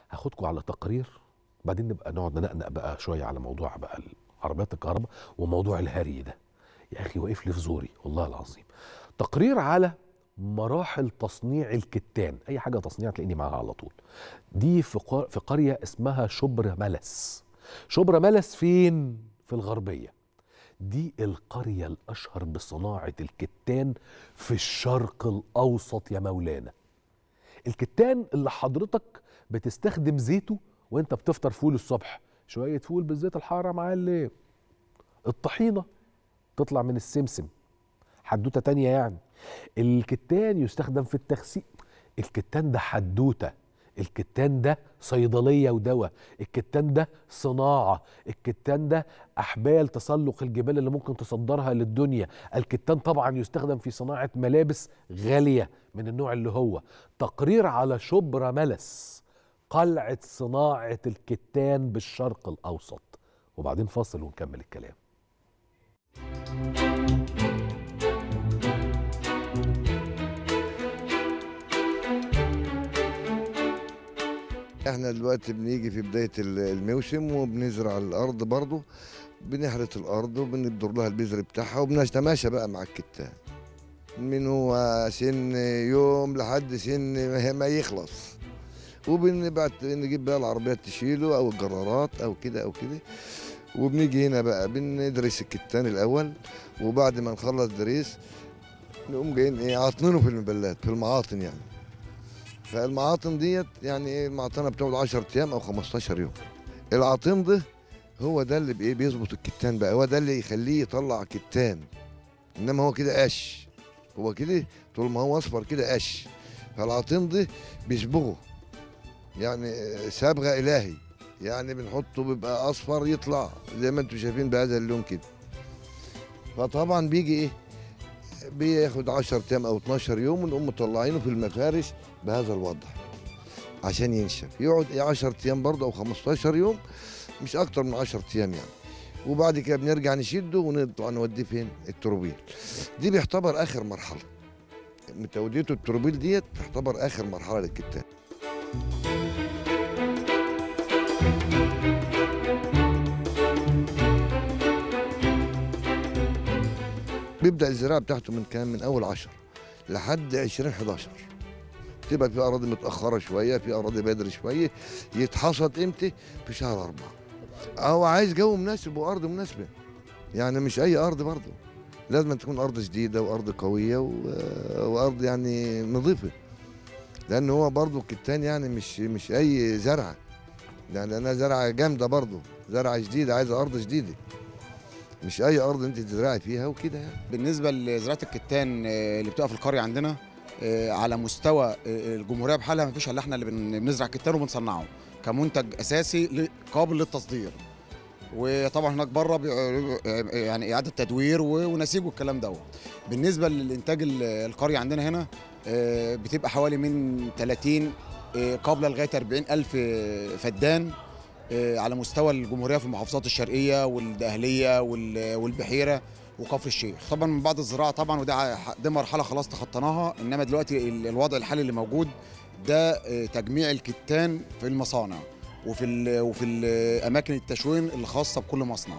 هاخدكم على تقرير بعدين نبقى نقعد ننقنق بقى شويه على موضوع بقى عربيات الكهرباء وموضوع الهري ده يا اخي واقف لي في زوري والله العظيم تقرير على مراحل تصنيع الكتان اي حاجه تصنيع تلاقيني معاها على طول دي في قا- في قريه اسمها شبرا ملس شبرا ملس فين في الغربيه دي القريه الاشهر بصناعه الكتان في الشرق الاوسط يا مولانا الكتان اللي حضرتك بتستخدم زيته وانت بتفطر فول الصبح شويه فول بالزيت الحار يا معلم الطحينه تطلع من السمسم حدوته تانية يعني الكتان يستخدم في التغسيل الكتان ده حدوته الكتان ده صيدلية ودواء الكتان ده صناعة الكتان ده أحبال تسلق الجبال اللي ممكن تصدرها للدنيا الكتان طبعا يستخدم في صناعة ملابس غالية من النوع اللي هو تقرير على شبرا ملس قلعة صناعة الكتان بالشرق الأوسط وبعدين فاصل ونكمل الكلام احنا دلوقتي بنيجي في بداية ال- الموسم وبنزرع الأرض برضو بنحرث الأرض وبندور لها البذر بتاعها وبنتماشى بقى مع الكتان من هو سن يوم لحد سن ما- ما يخلص وبنبعت نجيب بقى العربيات تشيله أو الجرارات أو كده أو كده وبنيجي هنا بقى بندرس الكتان الأول وبعد ما نخلص دريس نقوم جايين ايه عاطنينه في المبلات في المعاطن يعني فالمعاطن ديت يعني ايه المعطنه بتقعد 10 ايام او 15 يوم العاطن ده هو ده اللي بايه بيظبط الكتان بقى هو ده اللي يخليه يطلع كتان انما هو كده قش هو كده طول ما هو اصفر كده قش فالعاطن ده بيصبغه يعني صبغه الهي يعني بنحطه بيبقى اصفر يطلع زي ما انتم شايفين بهذا اللون كده فطبعا بيجي ايه بياخد 10 ايام او 12 يوم ونقوم مطلعينه في المفارش بهذا الوضع عشان ينشف يقعد إيه 10 ايام برضه او 15 يوم مش اكتر من 10 ايام يعني وبعد كده بنرجع نشده ونطلع نوديه فين التروبيل دي بيعتبر اخر مرحله توديته التروبيل ديت تعتبر اخر مرحله للكتان بيبدا الزراعه بتاعته من كام من اول 10 لحد 20 11 تبقى في اراضي متاخره شويه في اراضي بدري شويه يتحصد امتى في شهر أربعة هو عايز جو مناسب وارض مناسبه يعني مش اي ارض برضه لازم تكون ارض جديده وارض قويه و... وارض يعني نظيفه لان هو برضه الكتان يعني مش مش اي زرعه يعني انا زرعه جامده برضه زرعه جديده عايزه ارض جديده مش اي ارض انت تزرعي فيها وكده يعني بالنسبه لزراعه الكتان آه، اللي بتبقى في القريه عندنا آه، على مستوى آه، الجمهوريه بحالها ما فيش الا احنا اللي بن- بنزرع كتان وبنصنعه كمنتج اساسي ل- قابل للتصدير وطبعا هناك بره بيع- يعني اعاده تدوير و- ونسيج والكلام دوت بالنسبه للانتاج ال- القريه عندنا هنا آه، بتبقى حوالي من 30 آه، قابله لغايه 40 الف فدان آه، على مستوى الجمهوريه في المحافظات الشرقيه والدقهليه وال- والبحيره وكفر الشيخ طبعا من بعد الزراعه طبعا وده ع- دي مرحله خلاص تخطيناها انما دلوقتي ال- الوضع الحالي اللي موجود ده آه، تجميع الكتان في المصانع وفي ال وفي ال اماكن التشوين الخاصه بكل مصنع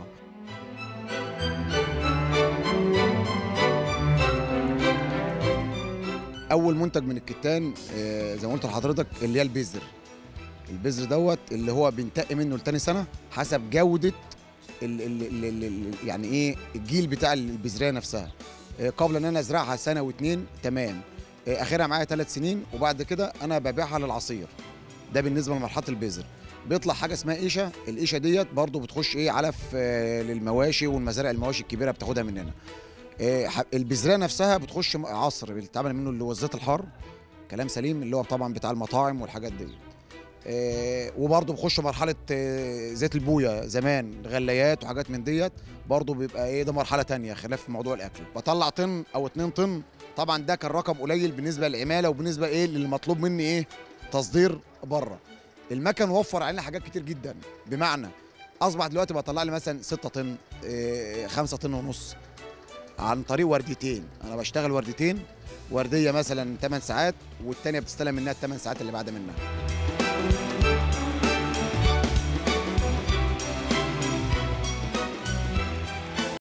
اول منتج من الكتان آه، زي ما قلت لحضرتك اللي هي البذر البذر دوت اللي هو بينتقي منه لتاني سنه حسب جوده ال ال ال ال ال يعني ايه الجيل بتاع البذريه نفسها آه، قبل ان انا ازرعها سنه واتنين تمام آه، اخرها معايا ثلاث سنين وبعد كده انا ببيعها للعصير ده بالنسبه لمرحله البذر بيطلع حاجه اسمها قيشه القيشه ديت برضو بتخش ايه علف آه، للمواشي والمزارع المواشي الكبيره بتاخدها مننا آه، ح- البذريه نفسها بتخش م- عصر بيتعمل منه اللي هو الزيت الحار كلام سليم اللي هو طبعا بتاع المطاعم والحاجات دي آه، وبرضه بخش مرحله آه، زيت البويه زمان غليات وحاجات من ديت برضه بيبقى ايه ده مرحله تانية خلاف موضوع الاكل بطلع طن او اتنين طن طبعا ده كان رقم قليل بالنسبه للعماله وبالنسبه ايه للمطلوب مني ايه تصدير بره المكن وفر علينا حاجات كتير جدا بمعنى اصبح دلوقتي بطلع لي مثلا 6 طن 5 طن ونص عن طريق ورديتين انا بشتغل ورديتين ورديه مثلا 8 ساعات والتانيه بتستلم منها الثمان ساعات اللي بعد منها